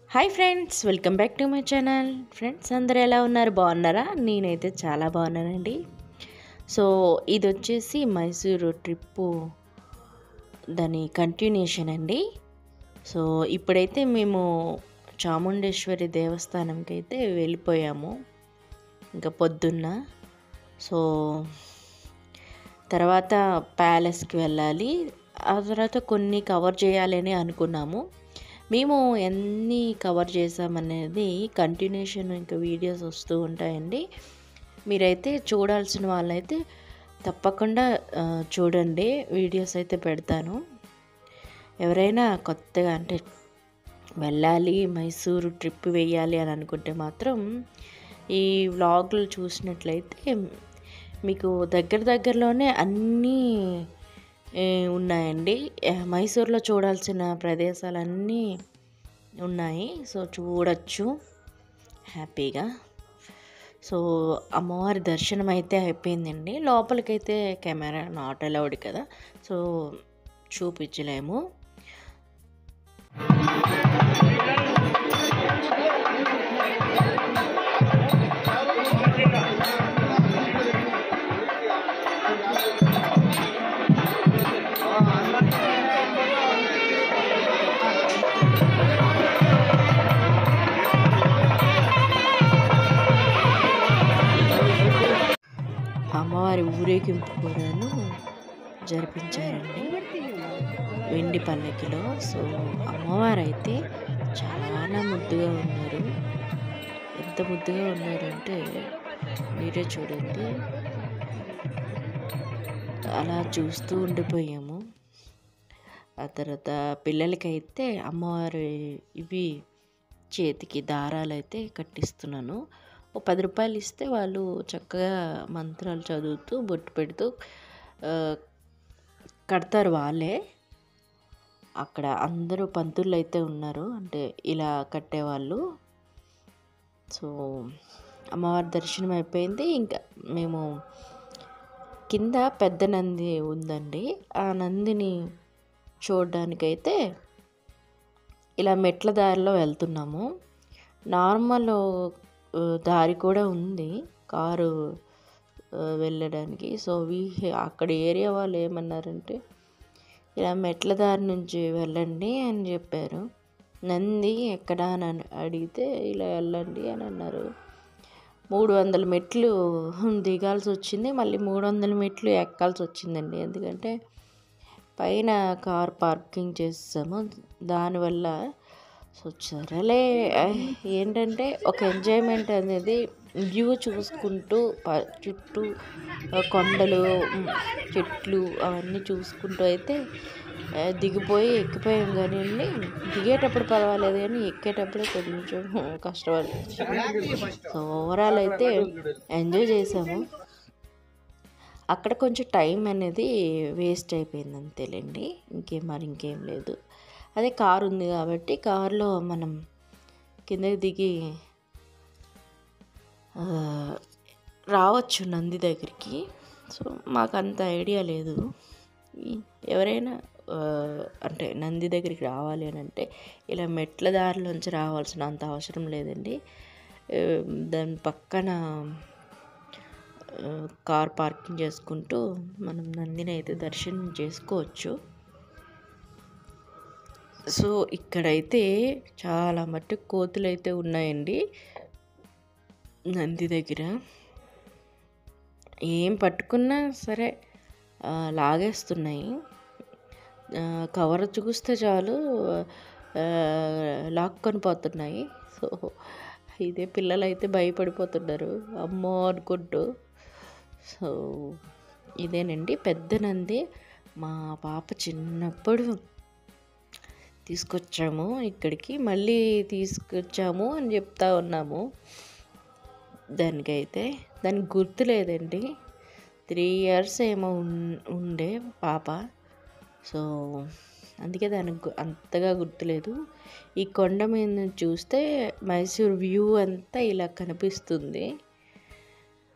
hi friends welcome back to my channel friends అందరూ ఎలా ఉన్నారు బాగున్నారా నేనైతే చాలా బాగున్నానండి సో ఇది వచ్చేసి మైసూరు ట్రిప్పు దాని కంటిన్యూషన్ అండి సో ఇప్పుడైతే మేము చాముండేశ్వరి దేవస్థానంకి అయితే వెళ్ళిపోయాము ఇంకా పొద్దున్న సో తర్వాత ప్యాలెస్కి వెళ్ళాలి ఆ తర్వాత కొన్ని కవర్ చేయాలని అనుకున్నాము మేము ఎన్ని కవర్ చేసామనేది కంటిన్యూషన్ ఇంకా వీడియోస్ వస్తూ ఉంటాయండి మీరైతే చూడాల్సిన వాళ్ళైతే తప్పకుండా ఆ, చూడండి వీడియోస్ అయితే పెడతాను ఎవరైనా కొత్తగా అంటే వెళ్ళాలి మైసూరు ట్రిప్ వేయాలి అని అనుకుంటే మాత్రం ఈ వ్లాగులు చూసినట్లయితే మీకు దగ్గర దగ్గరలోనే అన్నీ ఏ, ఉన్నాయండి ఏ, మైసూర్లో చూడాల్సిన ప్రదేశాలన్నీ ఉన్నాయి సో చూడొచ్చు హ్యాపీగా సో అమ్మవారి దర్శనం అయితే అయిపోయిందండి లోపలికైతే కెమెరా నాట్ అలౌడ్ కదా సో చూపించలేము అమ్మవారి ఊరేగింపు కూడాను జరిపించారండి వెండి పల్లకిలో సో అమ్మవారు అయితే చాలా ముద్దుగా ఉన్నారు ఎంత ముద్దుగా ఉన్నారంటే మీరే చూడండి అలా చూస్తూ ఉండిపోయాము ఆ తర్వాత పిల్లలకైతే అమ్మవారి ఇవి చేతికి దారాలు అయితే కట్టిస్తున్నాను ఒక పది రూపాయలు ఇస్తే వాళ్ళు చక్కగా మంత్రాలు చదువుతూ బొట్టు పెడుతూ ఆ, కడతారు వాళ్ళే అక్కడ అందరూ పంతులు అయితే ఉన్నారు అంటే ఇలా కట్టేవాళ్ళు సో అమ్మవారి దర్శనం అయిపోయింది ఇంకా మేము కింద పెద్ద నంది ఉందండి ఆ నందిని చూడడానికైతే ఇలా మెట్ల దారిలో వెళ్తున్నాము నార్మల్ ఆ, దారి కూడా ఉంది కారు ఆ, వెళ్ళడానికి సో వీ అక్కడ ఏరియా వాళ్ళు ఏమన్నారంటే ఇలా మెట్ల దారి నుంచి వెళ్ళండి అని చెప్పారు నంది ఎక్కడ అని అన్- అడిగితే ఇలా వెళ్ళండి అని అన్నారు మూడు వందల మెట్లు దిగాల్సి వచ్చింది మళ్ళీ మూడు వందల మెట్లు ఎక్కాల్సి వచ్చిందండి ఎందుకంటే పైన కార్ పార్కింగ్ చేసాము దానివల్ల సో సరేలే ఐ- ఏంటంటే ఒక ఎంజాయ్మెంట్ అనేది వ్యూ చూసుకుంటూ ప- చుట్టూ ఆ, కొండలు మ్, చెట్లు అవన్నీ చూసుకుంటూ అయితే ఆ, దిగిపోయి ఎక్కిపోయాం కానీ దిగేటప్పుడు పర్వాలేదు కానీ ఎక్కేటప్పుడు కొంచెం కష్టపడి సో ఓవరాల్ అయితే ఎంజాయ్ చేసాము అక్కడ కొంచెం టైం అనేది వేస్ట్ అయిపోయింది అంతేలేండి ఇంకేం మరి ఇంకేం లేదు అదే కారు ఉంది కాబట్టి కారులో మనం కిందకి దిగి ఆ, రావచ్చు నంది దగ్గరికి సో మాకు అంత ఐడియా లేదు ఈ- ఎవరైనా ఆ, అంటే నంది దగ్గరికి రావాలి అని అంటే ఇలా మెట్ల దారిలోంచి రావాల్సిన అంత అవసరం లేదండి ఆ, దాని పక్కన ఆ, కార్ పార్కింగ్ చేసుకుంటూ మనం నందిని అయితే దర్శనం చేసుకోవచ్చు సో ఇక్కడైతే చాలా మట్టుకు కోతులు అయితే ఉన్నాయండి నంది దగ్గర ఏం పట్టుకున్నా సరే ఆ, లాగేస్తున్నాయి ఆ, కవర్ చూస్తే చాలు ఆ, లాక్కొని పోతున్నాయి సో ఇదే పిల్లలు అయితే భయపడిపోతున్నారు అమ్మో అనుకుంటూ సో ఇదేనండి పెద్ద నంది మా పాప చిన్నప్పుడు తీసుకొచ్చాము ఇక్కడికి మళ్ళీ తీసుకొచ్చాము అని చెప్తా ఉన్నాము దానికైతే దానికి గుర్తు లేదండి త్రీ ఇయర్స్ ఏమో ఉన్- ఉండే పాప సో అందుకే దానికి గు- అంతగా గుర్తులేదు ఈ కొండ మీద నుంచి చూస్తే మైసూర్ వ్యూ అంతా ఇలా కనిపిస్తుంది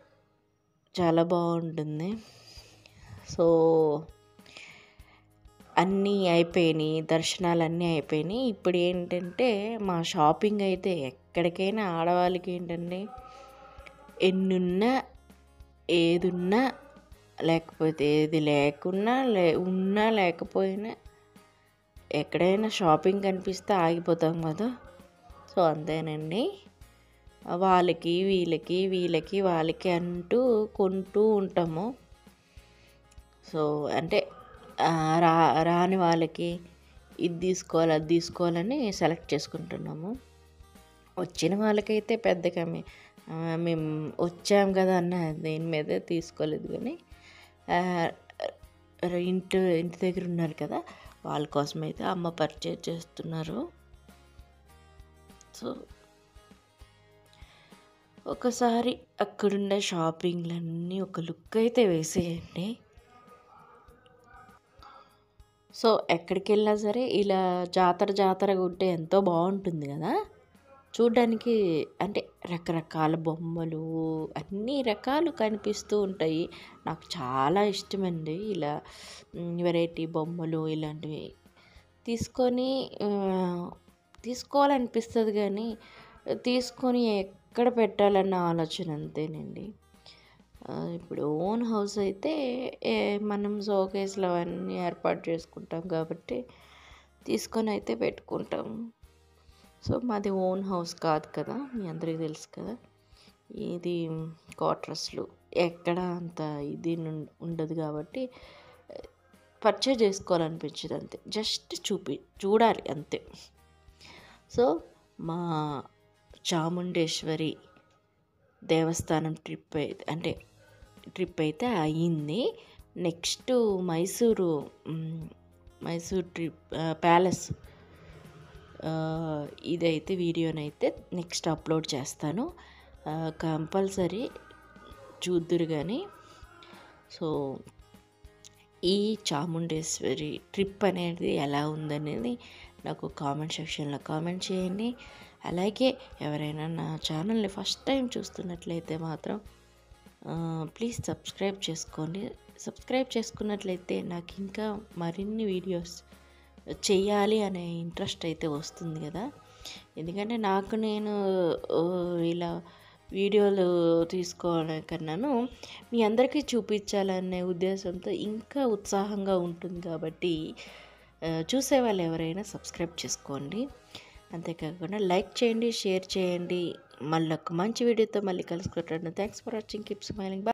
చాలా బాగుంటుంది సో అన్నీ అయిపోయినాయి దర్శనాలు అన్నీ అయిపోయినాయి ఇప్పుడు ఏంటంటే మా షాపింగ్ అయితే ఎక్కడికైనా ఆడవాళ్ళకి ఏంటంటే ఎన్నున్నా ఏదున్నా లేకపోతే ఏది లేకున్నా లే ఉన్నా లేకపోయినా ఎక్కడైనా షాపింగ్ కనిపిస్తే ఆగిపోతాం కదా సో అంతేనండి వాళ్ళకి వీళ్ళకి వీళ్ళకి వాళ్ళకి అంటూ కొంటూ ఉంటాము సో అంటే రా రాని వాళ్ళకి ఇది తీసుకోవాలి అది తీసుకోవాలని సెలెక్ట్ చేసుకుంటున్నాము వచ్చిన వాళ్ళకైతే పెద్దగా మేము వచ్చాం కదా అన్న దేని మీద తీసుకోలేదు కానీ ఇంటి ఇంటి దగ్గర ఉన్నారు కదా వాళ్ళ కోసం అయితే అమ్మ పర్చేజ్ చేస్తున్నారు సో ఒకసారి అక్కడున్న షాపింగ్లన్నీ ఒక లుక్ అయితే వేసేయండి సో ఎక్కడికి వెళ్ళినా సరే ఇలా జాతర జాతరగా ఉంటే ఎంతో బాగుంటుంది కదా చూడ్డానికి అంటే రకరకాల బొమ్మలు అన్ని రకాలు కనిపిస్తూ ఉంటాయి నాకు చాలా ఇష్టమండి ఇలా వెరైటీ బొమ్మలు ఇలాంటివి తీసుకొని తీసుకోవాలనిపిస్తుంది కానీ తీసుకొని ఎక్కడ పెట్టాలన్న ఆలోచన అంతేనండి ఇప్పుడు ఓన్ హౌస్ అయితే మనం షోకేస్లు అవన్నీ ఏర్పాటు చేసుకుంటాం కాబట్టి తీసుకొని అయితే పెట్టుకుంటాం సో మాది ఓన్ హౌస్ కాదు కదా మీ అందరికీ తెలుసు కదా ఇది క్వార్టర్స్లు ఎక్కడ అంత ఇది ఉండదు కాబట్టి పర్చేజ్ చేసుకోవాలనిపించింది అంతే జస్ట్ చూపి చూడాలి అంతే సో మా చాముండేశ్వరి దేవస్థానం ట్రిప్ అయితే అంటే ట్రిప్ అయితే అయ్యింది next Mysuru Mysore trip palace ఇదైతే వీడియోనైతే నెక్స్ట్ అప్లోడ్ చేస్తాను కంపల్సరీ చూద్దురు కానీ సో ఈ చాముండేశ్వరి ట్రిప్ అనేది ఎలా ఉందనేది నాకు కామెంట్ సెక్షన్లో కామెంట్ చేయండి అలాగే ఎవరైనా నా ఛానల్ని ఫస్ట్ టైం చూస్తున్నట్లయితే మాత్రం ప్లీజ్ సబ్స్క్రైబ్ చేసుకోండి సబ్స్క్రైబ్ చేసుకున్నట్లయితే నాకు ఇంకా మరిన్ని వీడియోస్ చెయ్యాలి అనే ఇంట్రెస్ట్ అయితే వస్తుంది కదా ఎందుకంటే నాకు నేను ఇలా వీడియోలు తీసుకోవడం కన్నాను మీ అందరికీ చూపించాలనే ఉద్దేశంతో ఇంకా ఉత్సాహంగా ఉంటుంది కాబట్టి చూసే వాళ్ళు ఎవరైనా సబ్స్క్రైబ్ చేసుకోండి అంతేకాకుండా లైక్ చేయండి షేర్ చేయండి మళ్ళీ ఒక మంచి వీడియోతో మళ్ళీ కలుసుకుంటాను thanks for watching keep smiling